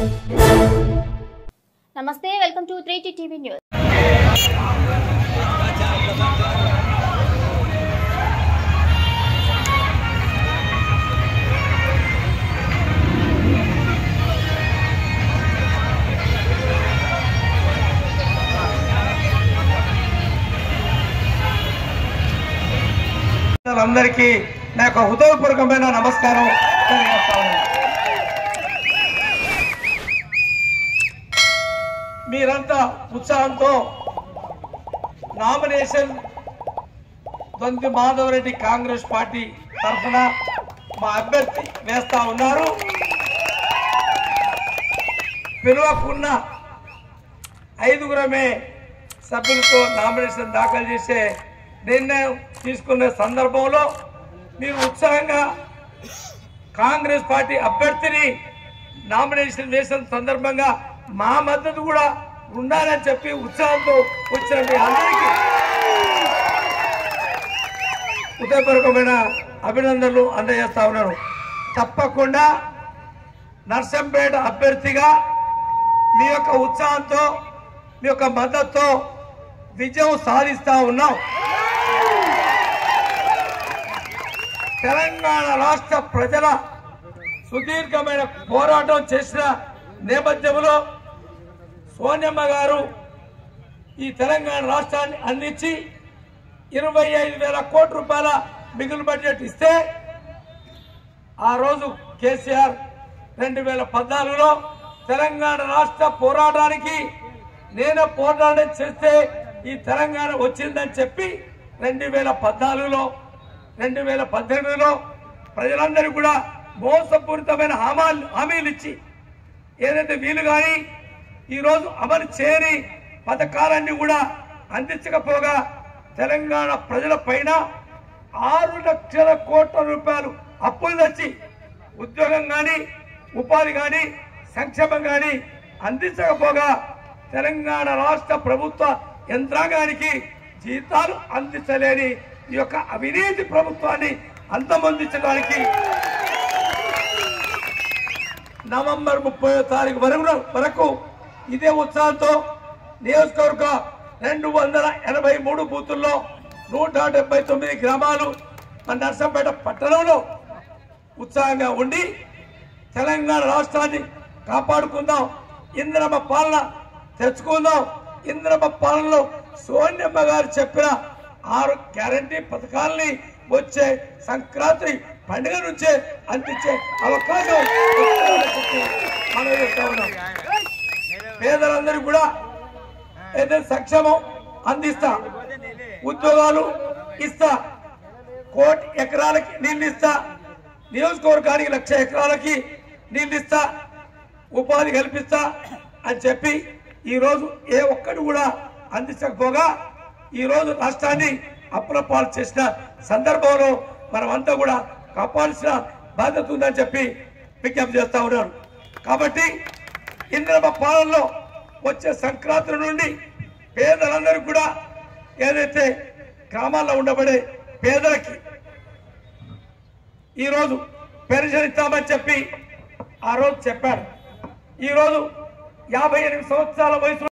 నమస్తే welcome to three TV news అందరికీ నా యొక్క హృదయపూర్వకమైన నమస్కారం తెలియజేస్తా ఉన్నాను. మీరంతా ఉత్సాహంతో నామినేషన్ దొంతి మాధవరెడ్డి కాంగ్రెస్ పార్టీ తరఫున మా అభ్యర్థి వేస్తా ఉన్నారు పిలువకున్న ఐదుగురమే సభ్యులతో నామినేషన్ దాఖలు చేసే నిర్ణయం తీసుకునే సందర్భంలో మీరు ఉత్సాహంగా కాంగ్రెస్ పార్టీ అభ్యర్థిని నామినేషన్ వేసిన సందర్భంగా మా మద్దతు కూడా ఉండాలని చెప్పి ఉత్సాహంతో వచ్చిన మీ అందరికీ హృదయపూర్వకమైన అభినందనలు అందజేస్తా ఉన్నాను తప్పకుండా నర్సంపేట అభ్యర్థిగా మీ యొక్క ఉత్సాహంతో మీ యొక్క మద్దతుతో విజయం సాధిస్తా ఉన్నాం తెలంగాణ రాష్ట్ర ప్రజల సుదీర్ఘమైన పోరాటం చేసిన నేపథ్యంలో సోనియమ్మ గారు ఈ తెలంగాణ రాష్ట్రాన్ని అందించి ఇరవై ఐదు వేల కోట్ల రూపాయల మిగులు బడ్జెట్ ఇస్తే ఆ రోజు కేసీఆర్ రెండు వేల పద్నాలుగులో తెలంగాణ రాష్ట్ర పోరాటానికి నేను పోరాటం చేస్తే ఈ తెలంగాణ వచ్చిందని చెప్పి రెండు వేల పద్నాలుగులో రెండు వేల పద్దెనిమిదిలో ప్రజలందరూ కూడా మోసపూరితమైన హామాలు హామీలు ఇచ్చి ఏదైతే వీలు కానీ ఈరోజు అమలు చేయని పథకాలన్నీ కూడా అందించకపోగా తెలంగాణ ప్రజల పైన ఆరు లక్షల కోట్ల రూపాయలు అప్పులు తెచ్చి ఉద్యోగం కానీ ఉపాధి కానీ సంక్షేమం కానీ అందించకపోగా తెలంగాణ రాష్ట్ర ప్రభుత్వ యంత్రాంగానికి జీతాలు అందించలేని ఈ యొక్క అవినీతి ప్రభుత్వాన్ని అంతమొందించడానికి నవంబర్ ముప్పై తారీఖు వరకు వరకు ఇదే ఉత్సాహంతో నియోజకవర్గ రెండు వందల ఎనభై మూడు బూతుల్లో నూట డెబ్బై తొమ్మిది గ్రామాలు మన నర్సంపేట పట్టణంలో ఉత్సాహంగా ఉండి తెలంగాణ రాష్ట్రాన్ని కాపాడుకుందాం ఇంద్రమ్మ పాలన తెచ్చుకుందాం ఇంద్రమ్మ పాలనలో సోనియమ్మ గారు చెప్పిన ఆరు గ్యారంటీ పథకాలని వచ్చే సంక్రాంతి పండుగ నుంచే అందించే అవకాశం వస్తుందని చెప్పి మనం చెప్తా ఉన్నాం పేదలందరికీ కూడా ఏదైతే సంక్షేమం అందిస్తా ఉద్యోగాలు ఇస్తా కోటి ఎకరాలకి నీళ్ళు ఇస్తా నియోజకవర్గానికి లక్ష ఎకరాలకి నీళ్ళు ఇస్తా ఉపాధి కల్పిస్తా అని చెప్పి ఈ రోజు ఏ ఒక్కటి కూడా అందించకపోగా ఈ రోజు రాష్ట్రాన్ని అప్పుల పాలు చేసిన సందర్భంలో మనమంతా కూడా కాపాడాల్సిన బాధ్యత ఉందని చెప్పి విజ్ఞప్తి చేస్తా ఉన్నాను కాబట్టి ఇంద్రమ పాలనలో వచ్చే సంక్రాంతి నుండి పేదలందరూ కూడా ఏదైతే గ్రామాల్లో ఉండబడే పేదలకి ఈరోజు పెన్షన్ ఇస్తామని చెప్పి ఆ రోజు చెప్పారు ఈరోజు యాభై ఎనిమిది సంవత్సరాల వయసు